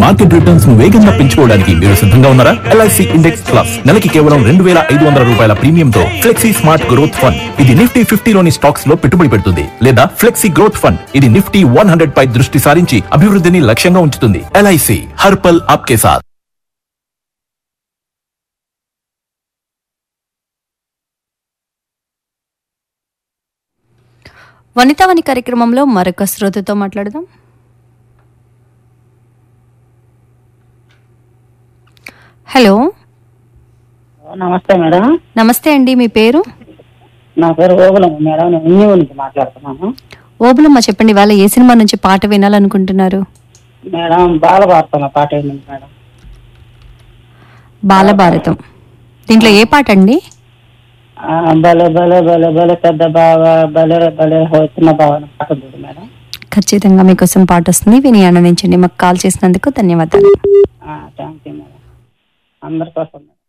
market returns ను వేగంగా పెంచుకోవడానికి మీరు సిద్ధంగా ఉన్నారా ఎల్ఐసి ఇండెక్స్ ప్లస్ నెలకి కేవలం రెండు వేల ఐదు వందల రూపాయల ప్రీమియంతో ఫ్లెక్సీ స్మార్ట్ గ్రోత్ ఫండ్ ఇది నిఫ్టీ ఫిఫ్టీలోని స్టాక్స్ లో పెట్టుబడి పెడుతుంది లేదా ఫ్లెక్సీ గ్రోత్ ఫండ్ ఇది నిఫ్టీ వన్ హండ్రెడ్ పై దృష్టి సారించి అభివృద్ధిని లక్ష్యంగా ఉంచుతుంది ఎల్ఐసి హర్పల్ ఆప్కే సాత్ వనితావని కార్యక్రమంలో మరొక శ్రోతతో మాట్లాడదాం హలో నమస్తే మేడం నమస్తే అండి మీ పేరు నా పేరు ఓబులమ్మ మేడం నేను ఇంజూ నుంచి మాట్లాడుతున్నాను ఓబులమ్మ చెప్పండి వాళ్ళ ఏ సినిమా నుంచి పాట వినాలనుకుంటున్నారు మేడం బాలభారతం పాట ఏంటి మేడం బాలభారతం దీంట్లో ఏ పాట అండి ఆ, భలే భలే భలే భలే పెద్ద బావ భలే భలే హో చిన్న బావ అని పాట ఉంది మేడం ఖచ్చితంగా మీకోసం పాట వస్తుంది విని ఆనందించండి మాకు కాల్ చేసినందుకు ధన్యవాదాలు థ్యాంక్ యూ మేడం అందరి కోసం మేడం